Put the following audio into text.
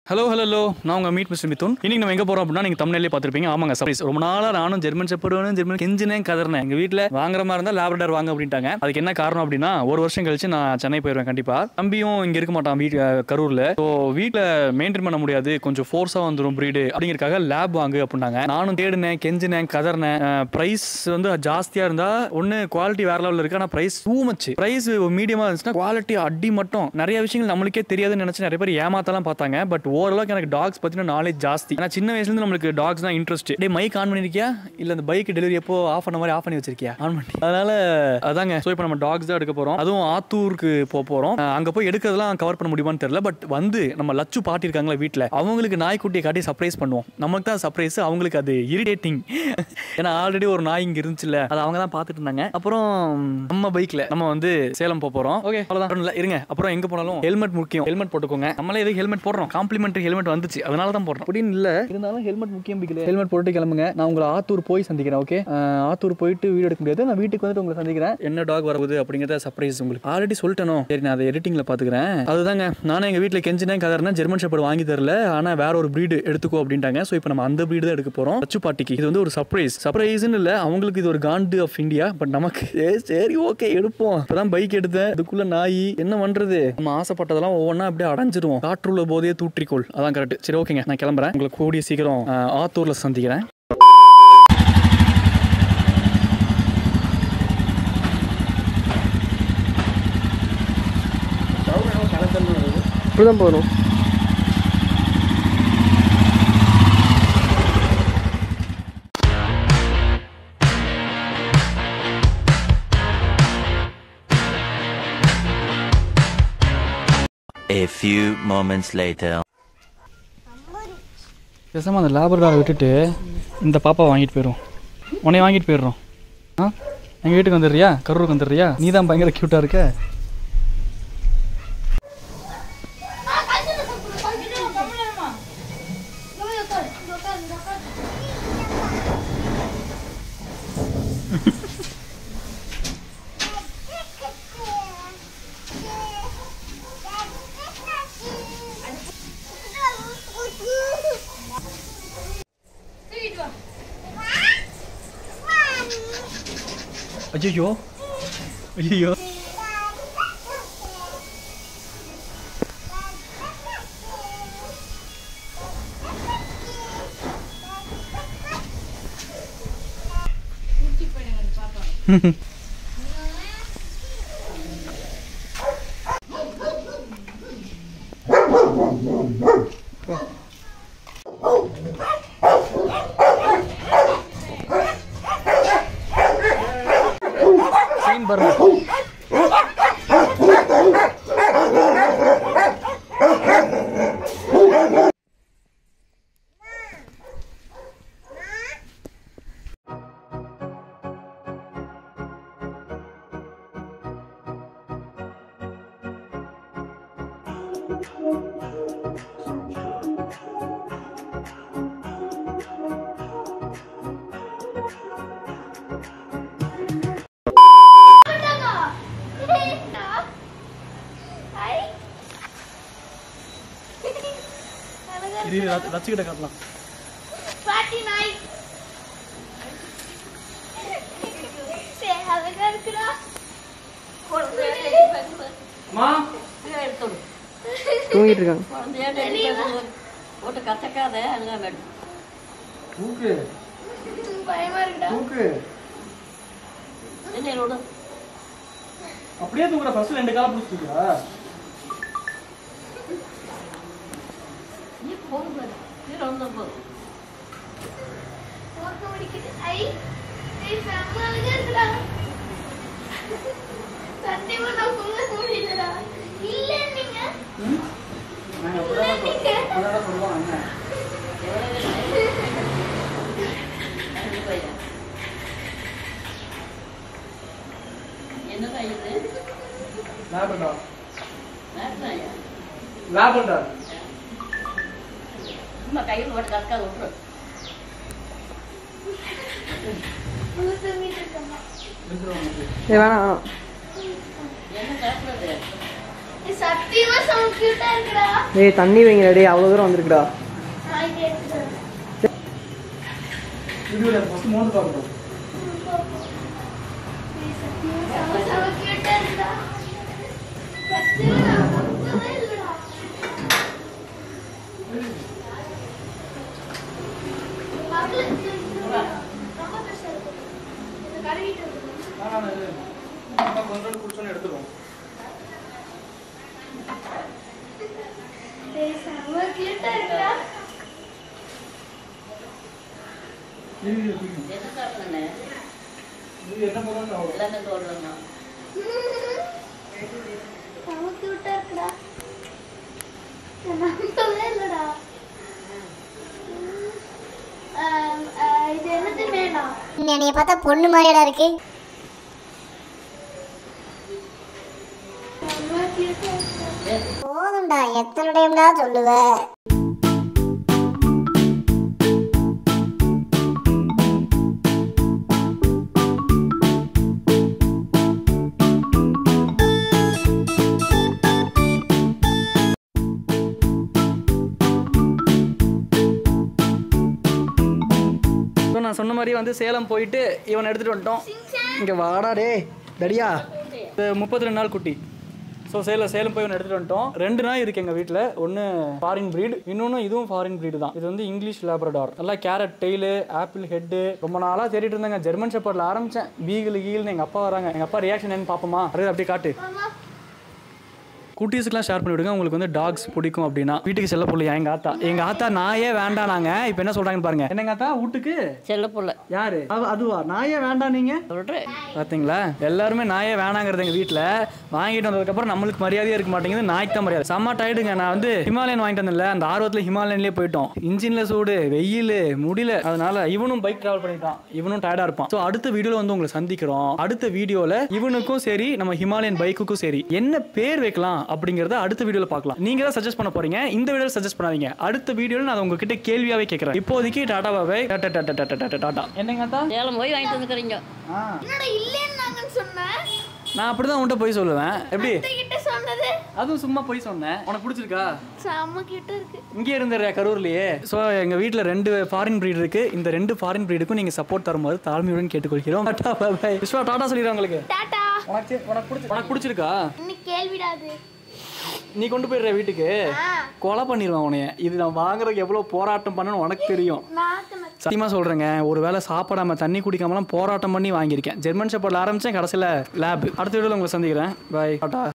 Hello hello hello நான் உங்க meet mister Mithun இன்னைக்கு நம்ம எங்க போறோம் அப்படின்னா நீங்க தமிழ்லேயே பார்த்திருப்பீங்க ஆமாங்க சர்ப்ரைஸ் ரொம்ப நாளா நானும் ஜெர்மன் செப்பர்ட் வேணும் ஜெர்மன் கெஞ்சினேன் கதறினேன் எங்க வீட்ல வாங்குற மாதிரி இருந்தா லேப்ரடார் வாங்க அப்படின்ட்டாங்க அதுக்கு என்ன காரணம் அப்படின்னா ஒரு வருஷம் கழிச்சு நான் சென்னை போயிருவேன் கண்டிப்பா தம்பியும் இங்க இருக்க மாட்டான் வீட்டு கரூர்ல ஸோ வீட்ல மெயின்டைன் பண்ண முடியாது கொஞ்சம் ஃபோர்ஸா வந்துடும் பிரீடு அப்படிங்கறக்காக லேப் வாங்கு அப்படின்னாங்க நானும் தேடினேன் கெஞ்சினேன் கதறினேன் பிரைஸ் வந்து ஜாஸ்தியா இருந்தா ஒன்னு குவாலிட்டி வேற லெவலில் இருக்கு ஆனா பிரைஸ் டூ மச் பிரைஸ் மீடியமா இருந்துச்சுன்னா குவாலிட்டி அடி மட்டும் நிறைய விஷயங்கள் நம்மளுக்கே தெரியாதுன்னு நினைச்சு நிறைய பேர் ஏமாத்தலாம் பார்த்தாங்க பட் ஓரளவுக்கு எனக்கு டாக்ஸ் பத்தின நாலேஜ் ஜாஸ்தி ஏன்னா சின்ன வயசுல இருந்து நம்மளுக்கு டாக்ஸ் தான் இன்ட்ரெஸ்ட் டே மைக் ஆன் பண்ணிருக்கியா இல்ல அந்த பைக் டெலிவரி எப்போ ஆஃப் பண்ண மாதிரி ஆஃப் பண்ணி வச்சிருக்கியா ஆன் பண்ணி அதனால அதாங்க ஸோ இப்போ நம்ம டாக்ஸ் தான் எடுக்க போறோம் அதுவும் ஆத்தூருக்கு போக போறோம் அஹ் அங்க போய் எடுக்கிறதெல்லாம் கவர் பண்ண முடியுமான்னு தெரியல பட் வந்து நம்ம லச்சு பாட்டி இருக்காங்களா வீட்டில் அவங்களுக்கு நாய்க்குட்டியை காட்டி சர்ப்ரைஸ் பண்ணுவோம் நமக்கு தான் சர்ப்ரைஸ் அவங்களுக்கு அது இரிட்டேட்டிங் ஏன்னா ஆல்ரெடி ஒரு நாய் இங்க இருந்துச்சுல்ல அது அவங்க தான் பார்த்துட்டு இருந்தாங்க அப்புறம் நம்ம பைக்ல நம்ம வந்து சேலம் போக போறோம் ஓகே அவ்வளவுதான் இல்ல இருங்க அப்புறம் எங்க போனாலும் ஹெல்மெட் முக்கியம் ஹெல்மெட் போட்டுக்கோங்க நம்மளே எதுக்கு ஹெல்மெட் போடுறோம் காம்ப்ளிமெண்டரி ஹெல்மெட் வந்துச்சு அதனால தான் போடுறோம் அப்படின்னு இல்ல இருந்தாலும் ஹெல்மெட் முக்கியம் பிக்கல ஹெல்மெட் போட்டு கிளம்புங்க நான் உங்களை ஆத்தூர் போய் சந்திக்கிறேன் ஓகே ஆத்தூர் போயிட்டு வீடு எடுக்க முடியாது நான் வீட்டுக்கு வந்துட்டு உங்களை சந்திக்கிறேன் என்ன டாக் வரப்போகுது அப்படிங்கறத சர்ப்ரைஸ் உங்களுக்கு ஆல்ரெடி சொல்லிட்டேனோ சரி நான் அதை எடிட்டிங்ல பாத்துக்கிறேன் அதுதாங்க நானே எங்க வீட்டில் கெஞ்சினேன் கதறினா ஜெர்மன் ஷெப்பர்ட் வாங்கி தரல ஆனா வேற ஒரு பிரீடு எடுத்துக்கோ அப்படின்ட்டாங்க ஸோ இப்போ நம்ம அந்த பிரீடு தான் எடுக்க போறோம் லட்சு பாட்டிக்கு இது வந்து ஒரு சர்ப்ரைஸ் சர்ப்ரைஸ்னு இல்ல அவங்களுக்கு இது ஒரு காண்டு ஆஃப் இந்தியா பட் நமக்கு ஏ, சரி ஓகே எடுப்போம் இப்பதான் பைக் எடுத்தேன் அதுக்குள்ள நாய் என்ன பண்றது நம்ம ஆசைப்பட்டதெல்லாம் ஒவ்வொன்றா அப்படியே அடைஞ்சிருவோம் காற்றுள்ள போதே தூற்றிக்கொள் அதான் கரெக்ட் சரி ஓகேங்க நான் கிளம்புறேன் உங்களை கூடிய சீக்கிரம் அஹ், ஆத்தூர்ல சந்திக்கிறேன் இப்படிதான் போகணும் A few moments later. பேசாம அந்த லேபர்டாரை விட்டுட்டு இந்த பாப்பா வாங்கிட்டு போயிடும் உன்னை வாங்கிட்டு போயிடுறோம் ஆ எங்கள் வீட்டுக்கு வந்துடுறியா கரூருக்கு வந்துடுறியா நீ தான் பயங்கர க்யூட்டாக இருக்க ஐயோ ஐயோ சைன் பாருங்க இது ரசிக்கிட்ட காட்டலாம் பாட்டி நாய் சரி, அழகா இருக்குடா. அம்மா தூங்கிட்டு இருக்காங்க போட்டு கசக்காத அதுதான் வேணும் தூக்கு பயமா இருக்குடா தூக்கு என்ன விடு அப்படியே தூக்குற ஃபர்ஸ்ட் ரெண்டு காலம் பிடிச்சிருக்கா நீ போகும் பாரு கீழே வந்தா போதும் தூக்கம் அடிக்குது. ஐ, ஐ, செம்ம அழகா இருக்குடா. சத்தியமா நான் தூங்க முடியலடா. இல்ல நீங்க. இல்ல நீங்க. அஞ்சு பையன் என்னதான் இது லேபர்டா வேண்டாயா லேபர்டா சும்மா கையில் போட்டு கசக்காத விட்டுரு உள்ள தூங்கிட்டு இருக்கேம்மா. இது வேணாம் என்ன சாப்பிடுறது சத்தியமா செம கியூட்டா இருக்குடா டேய் தண்ணி வைங்கடா டேய் அவ்வளோ தூரம் வந்திருக்குடா நான் இங்க எடுத்துட்டு மோந்து பார்க்கணும் செம செம கியூட்டா இருக்குடா சத்தியமா நான் பார்த்ததே இல்லடா பக்கத்துல இருக்கு. ரொம்ப பெருசா இருக்கு. இந்த கழுவிட்டு இருக்கு. கொஞ்சம் குடிச்சோன்னு எடுத்துருவோம் டேய், செம கியூட்டா இருக்குடா என்ன சாப்பிடுங்க என்ன போதும் எல்லாமே தோடுறோம் செம கியூட்டா இருக்குடா நான் நம்பவே இல்லடா ஆம், ஆ, இது என்னது வேணாம் என்னைய பார்த்தா பொண்ணு மாதிரிடா இருக்கு செம கியூட்டா இருக்குடா போதும்டா எத்தனை டைம்டா சொல்லுவ இப்போ நான் சொன்ன மாதிரி வந்து சேலம் போயிட்டு இவனை எடுத்துட்டு வந்துட்டோம் இங்கே வாடா டே தடியா இது முப்பத்தி ரெண்டு நாள் குட்டி ஸோ சேலம் சேலம் போய் ஒன்று எடுத்துட்டு வந்துட்டோம் ரெண்டு நாய் இருக்கு எங்கள் வீட்டில் ஒன்று ஃபாரின் breed இன்னொன்று இதுவும் ஃபாரின் breed தான் இது வந்து இங்கிலீஷ் லேப்ரடார் நல்லா கேரட் டெய்லு ஆப்பிள் ஹெட்டு ரொம்ப நாளாக தேடிட்டு இருந்தாங்க ஜெர்மன் ஷெப்பர்டில் ஆரம்பித்தேன் பீகிள் கீல்னு எங்கள் அப்பா வராங்க எங்கள் அப்பா ரியாக்ஷன் என்னன்னு பார்ப்போமா அது அப்படியே காட்டு குட்டீஸுக்குலாம் ஷேர் பண்ணி விடுங்க உங்களுக்கு வந்து டாக்ஸ் பிடிக்கும் அப்படின்னா வீட்டுக்கு செல்ல பொருள் எங்க ஆத்தா எங்க ஆத்தா நாயே வேண்டாம் நாங்க இப்போ என்ன சொல்றாங்கன்னு பாருங்க என்னங்க ஆத்தா வீட்டுக்கு செல்ல புள்ள யாரு அவ- அதுவா நாயே வேண்டாம் நீங்க சொல்றேன் பாத்தீங்களா எல்லாருமே நாயே வேணாங்கிறது எங்க வீட்ல வாங்கிட்டு வந்ததுக்கப்புறம் நம்மளுக்கு மரியாதையே இருக்க மாட்டேங்குது நாய்க்கு தான் மரியாதை செம்ம டயர்டுங்க நான் வந்து ஹிமாலயன் வாங்கிட்டு வந்தேன்ல அந்த ஆர்வத்துல ஹிமாலயன்லயே போயிட்டோம் இன்ஜின்ல சூடு வெயில் முடியல அதனால இவனும் பைக் டிராவல் பண்ணிட்டான் இவனும் டயர்டா இருப்பான் ஸோ அடுத்த வீடியோல வந்து உங்களை சந்திக்கிறோம் அடுத்த வீடியோல இவனுக்கும் சரி நம்ம ஹிமாலயன் பைக்குக்கும் சரி என்ன பேர் வைக்கலாம் அப்படிங்கறத அடுத்த வீடியோல பார்க்கலாம் நீங்க தான் சஜஸ்ட் பண்ண போறீங்க இந்த வீடியோல சஜஸ்ட் பண்ணாதீங்க அடுத்த வீடியோல நான் உங்ககிட்ட கேள்வியாவே கேட்கறேன் இப்போதைக்கு டாடா பாபை டாடா டாடா டாடா டாடா டாடா என்னங்க ஆத்தா சேலம் போய் வாங்கிட்டு வந்துக்கிறீங்க ஆ என்னடா இல்லைன்னாங்கன்னு சொன்னேன் நான் அப்படிதான் உன்கிட்ட போய் சொல்லுவேன் எப்படி கிட்ட சொன்னது அதுவும் சும்மா போய் சொன்னேன் உனக்கு பிடிச்சிருக்கா செம கிட்ட இருக்கு இங்கே இருந்துடுறியா கரூர்லயே ஸோ எங்க வீட்டில் ரெண்டு ஃபாரின் breed இருக்கு இந்த ரெண்டு ஃபாரின் ப்ரீடுக்கும் நீங்க சப்போர்ட் தருமாறு தாழ்மையுடன் கேட்டுக்கொள்கிறோம் டாடா bye bye. விஸ்வா டாடா சொல்லிடுறேன் உங்களுக்கு டாடா உனக்கு உனக்கு பிடிச்சி உனக்கு பிடிச்சிருக்கா இன்னைக்கு கேள்விடாது நீ கொண்டு போயிடுற வீட்டுக்கு ஆ கொலை பண்ணிடுவேன் உனைய இது நான் வாங்குறதுக்கு எவ்வளோ போராட்டம் பண்ணணும்னு உனக்கு தெரியும் நாக்கு நச்சு. சத்தியமா சொல்றேங்க ஒரு வேளை சாப்பிடாம தண்ணி குடிக்காமலாம் போராட்டம் பண்ணி வாங்கியிருக்கேன் ஜெர்மன் ஷெப்பர்டில் ஆரம்பிச்சேன் கடைசியில் லேப் அடுத்த வீடியோவில் உங்களை சந்திக்கிறேன் பாய் டாட்டா